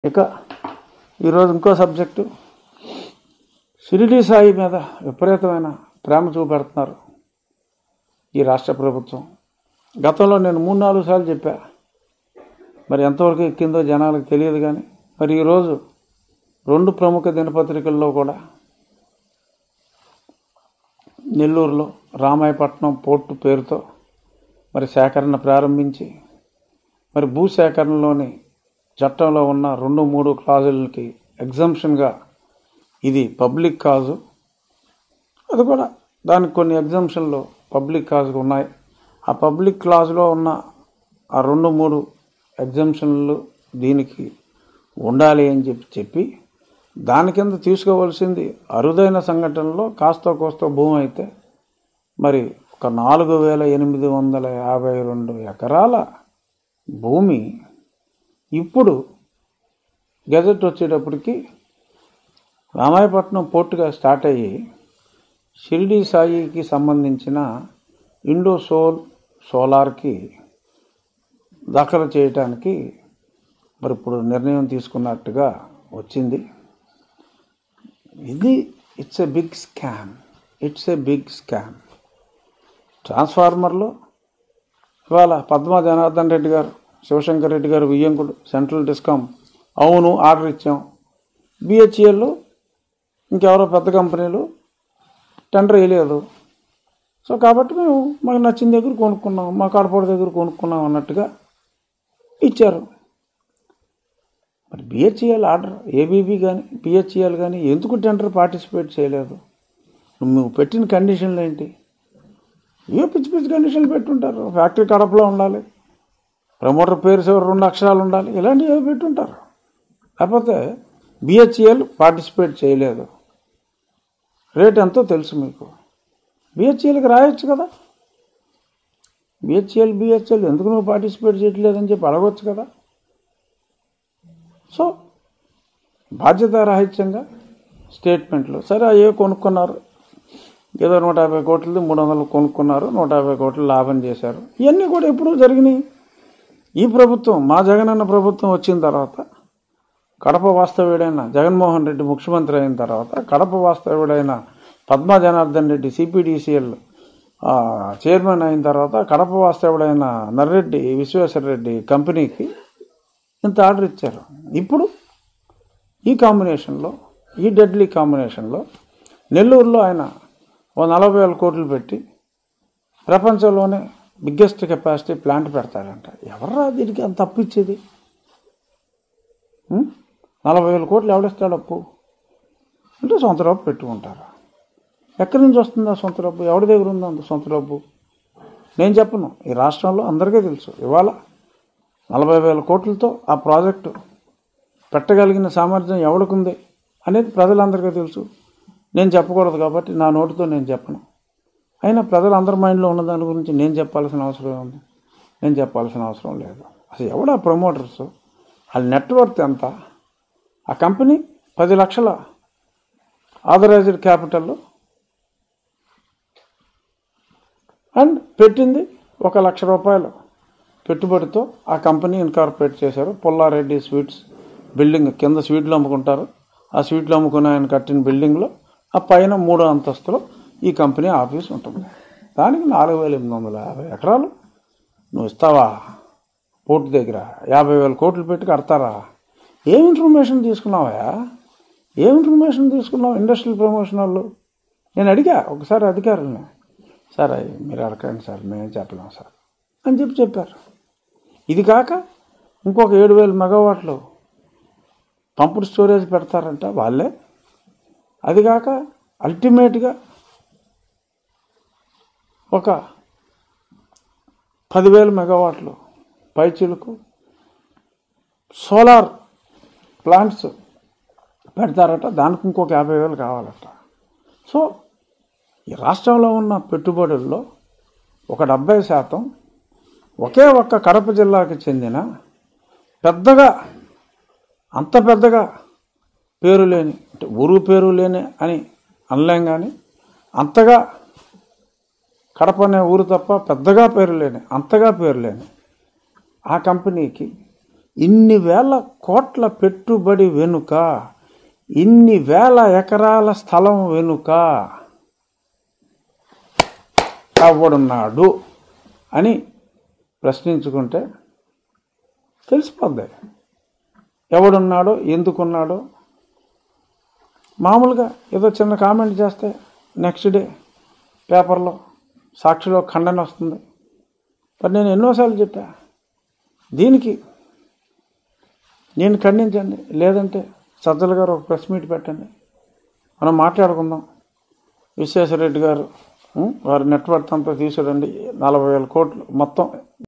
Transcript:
ఇక ఈరోజు ఇంకో సబ్జెక్టు షిరిడి సాయి మీద విపరీతమైన ప్రేమ చూపెడుతున్నారు ఈ రాష్ట్ర ప్రభుత్వం గతంలో నేను మూడు నాలుగు సార్లు చెప్పా మరి ఎంతవరకు ఎక్కిందో జనాలకు తెలియదు కానీ మరి ఈరోజు రెండు ప్రముఖ దినపత్రికల్లో కూడా నెల్లూరులో రామాయపట్నం పోర్టు పేరుతో మరి సేకరణ ప్రారంభించి మరి భూ సేకరణలోని చట్టంలో ఉన్న రెండు మూడు క్లాజులకి ఎగ్జంప్షన్గా ఇది పబ్లిక్ కాజు అది కూడా దానికి కొన్ని ఎగ్జంప్షన్లు పబ్లిక్ కాజుకు ఉన్నాయి ఆ పబ్లిక్ క్లాజ్లో ఉన్న ఆ రెండు మూడు ఎగ్జంప్షన్లు దీనికి ఉండాలి అని చెప్పి చెప్పి దాని కింద తీసుకోవాల్సింది అరుదైన సంఘటనలో కాస్త కోస్త భూమి అయితే మరి ఒక నాలుగు వేల ఎనిమిది వందల యాభై రెండు ఎకరాల భూమి ఇప్పుడు గెజెట్ వచ్చేటప్పటికి రామాయపట్నం పోర్టుగా స్టార్ట్ అయ్యి షిరిడి సాయికి సంబంధించిన ఇండో సోల్ సోలార్కి దాఖలు చేయటానికి మరి ఇప్పుడు నిర్ణయం తీసుకున్నట్టుగా వచ్చింది ఇది it's a big scam it's a big scam ట్రాన్స్ఫార్మర్లో ఇవాళ పద్మా జనార్దన్ రెడ్డి గారు శివశంకర్ రెడ్డి గారు వియ్యంకుడు సెంట్రల్ డిస్కామ్ అవును ఆర్డర్ ఇచ్చాం బిహెచ్ఎల్ ఇంకెవరో పెద్ద కంపెనీలు టెండర్ వేయలేదు సో కాబట్టి మేము మాకు నచ్చిన దగ్గర కొనుక్కున్నాం మా కడపడి దగ్గర కొనుక్కున్నాం అన్నట్టుగా ఇచ్చారు మరి బిహెచ్ఈఎల్ ఆర్డర్ ఏబీబీ కానీ బిహెచ్ఈఎల్ కానీ ఎందుకు టెండర్ పార్టిసిపేట్ చేయలేదు నువ్వు పెట్టిన కండిషన్లు ఏంటి ఏ పిచ్చి పిచ్చి కండిషన్లు పెట్టుంటారు ఫ్యాక్టరీ కడపలో ఉండాలి ప్రమోటర్ పేరు చివరి రెండు అక్షరాలు ఉండాలి ఇలాంటివి ఏవో పెట్టుంటారు లేకపోతే బిహెచ్ఈఎల్ పార్టిసిపేట్ చేయలేదు రేట్ ఎంతో తెలుసు మీకు బిహెచ్ఈఎల్కి రాయొచ్చు కదా బిహెచ్ఎల్ బిహెచ్ఎల్ ఎందుకు నువ్వు పార్టిసిపేట్ చేయట్లేదని చెప్పి అడగవచ్చు కదా సో బాధ్యతారాహిత్యంగా స్టేట్మెంట్లు సరే అయ్యే కొనుక్కున్నారు ఏదో నూట యాభై కోట్లది మూడు వందలు కొనుక్కున్నారు నూట యాభై కోట్లు లాభం చేశారు ఇవన్నీ కూడా ఎప్పుడు జరిగినాయి ఈ ప్రభుత్వం మా జగనన్న ప్రభుత్వం వచ్చిన తర్వాత కడప వాస్తవ్యుడైన జగన్మోహన్ రెడ్డి ముఖ్యమంత్రి అయిన తర్వాత కడప వాస్తవ్యుడైన పద్మా జనార్దన్ రెడ్డి సిపిడిసిఎల్ చైర్మన్ అయిన తర్వాత కడప వాస్తవుడైన నర్రెడ్డి విశ్వేశ్వర రెడ్డి కంపెనీకి ఇంత ఆర్డర్ ఇచ్చారు ఇప్పుడు ఈ కాంబినేషన్లో ఈ డెడ్లీ కాంబినేషన్లో నెల్లూరులో ఆయన ఓ నలభై వేల కోట్లు పెట్టి ప్రపంచంలోనే బిగ్గెస్ట్ కెపాసిటీ ప్లాంట్ పెడతాడంట ఎవర్రా దీనికి అంత అప్పు ఇచ్చేది ఉం? నలభై వేల కోట్లు ఎవడిస్తాడు అప్పు అంటే సొంత డబ్బు పెట్టుకుంటారు ఎక్కడి నుంచి వస్తుంది ఆ సొంత డబ్బు ఎవరి దగ్గర ఉందో అంత సొంత డబ్బు నేను చెప్పను ఈ రాష్ట్రంలో అందరికీ తెలుసు ఇవాళ నలభై వేల కోట్లతో ఆ ప్రాజెక్టు పెట్టగలిగిన సామర్థ్యం ఎవడికుంది అనేది ప్రజలందరికీ తెలుసు నేను చెప్పకూడదు కాబట్టి నా నోటితో నేను చెప్పను అయినా ప్రజలందరి మైండ్లో ఉన్న దాని గురించి నేను చెప్పాల్సిన అవసరం ఉంది నేను చెప్పాల్సిన అవసరం లేదు అసలు ఎవడా ప్రమోటర్స్ వాళ్ళ నెట్వర్త్ ఎంత ఆ కంపెనీ పది లక్షల ఆథరైజ్డ్ క్యాపిటల్ అండ్ పెట్టింది ఒక లక్ష రూపాయలు పెట్టుబడితో ఆ కంపెనీ ఇన్కార్పొరేట్ చేశారు పుల్లారెడ్డి స్వీట్స్ బిల్డింగ్ కింద స్వీట్లు అమ్ముకుంటారు ఆ స్వీట్లు అమ్ముకుని ఆయన కట్టిన బిల్డింగ్లో ఆ పైన మూడో అంతస్తులో ఈ కంపెనీ ఆఫీస్ ఉంటుంది దానికి నాలుగు వేల ఎనిమిది వందల యాభై ఎకరాలు నువ్వు ఇస్తావా పోర్టు దగ్గర యాభై వేల కోట్లు పెట్టి కడతారా ఏం ఇన్ఫర్మేషన్ తీసుకున్నావా ఏం ఇన్ఫర్మేషన్ తీసుకున్నావు ఇండస్ట్రియల్ ప్రమోషన్ వాళ్ళు నేను అడిగా ఒకసారి అధికారులని సార్ అయ్యి మీరు అడగండి సార్ మేమేం చెప్పలేము సార్ అని చెప్పి చెప్పారు ఇది కాక ఇంకొక ఏడు వేల మెగావాట్లు పంపుడు స్టోరేజ్ పెడతారంట వాళ్ళే అది కాక అల్టిమేట్గా ఒక పదివేల మెగావాట్లు పైచీలకు సోలార్ ప్లాంట్స్ పెడతారట దానికి ఇంకొక యాభై వేలు కావాలట సో ఈ రాష్ట్రంలో ఉన్న పెట్టుబడుల్లో ఒక డెబ్బై శాతం ఒకే ఒక్క కడప జిల్లాకి చెందిన పెద్దగా అంత పెద్దగా పేరు లేని అంటే ఊరు పేరు లేని అని అనలేం కానీ అంతగా కడప అనే ఊరు తప్ప పెద్దగా పేరు లేని అంతగా పేరు లేని ఆ కంపెనీకి ఇన్ని వేల కోట్ల పెట్టుబడి వెనుక ఇన్ని వేల ఎకరాల స్థలం వెనుక ఎవడున్నాడు అని ప్రశ్నించుకుంటే తెలిసిపోద్ది ఎవడున్నాడో ఎందుకున్నాడో మామూలుగా ఏదో చిన్న కామెంట్ చేస్తే నెక్స్ట్ డే పేపర్లో సాక్షిలో ఖండన వస్తుంది మరి నేను ఎన్నోసార్లు చెప్పా దీనికి నేను ఖండించండి లేదంటే సజ్జల గారు ఒక ప్రెస్ మీట్ పెట్టండి మనం మాట్లాడుకుందాం విశ్వేశ్వరరెడ్డి గారు ఉం, వారి నెట్వర్క్ అంతా తీసుకురండి నలభై వేల కోట్లు మొత్తం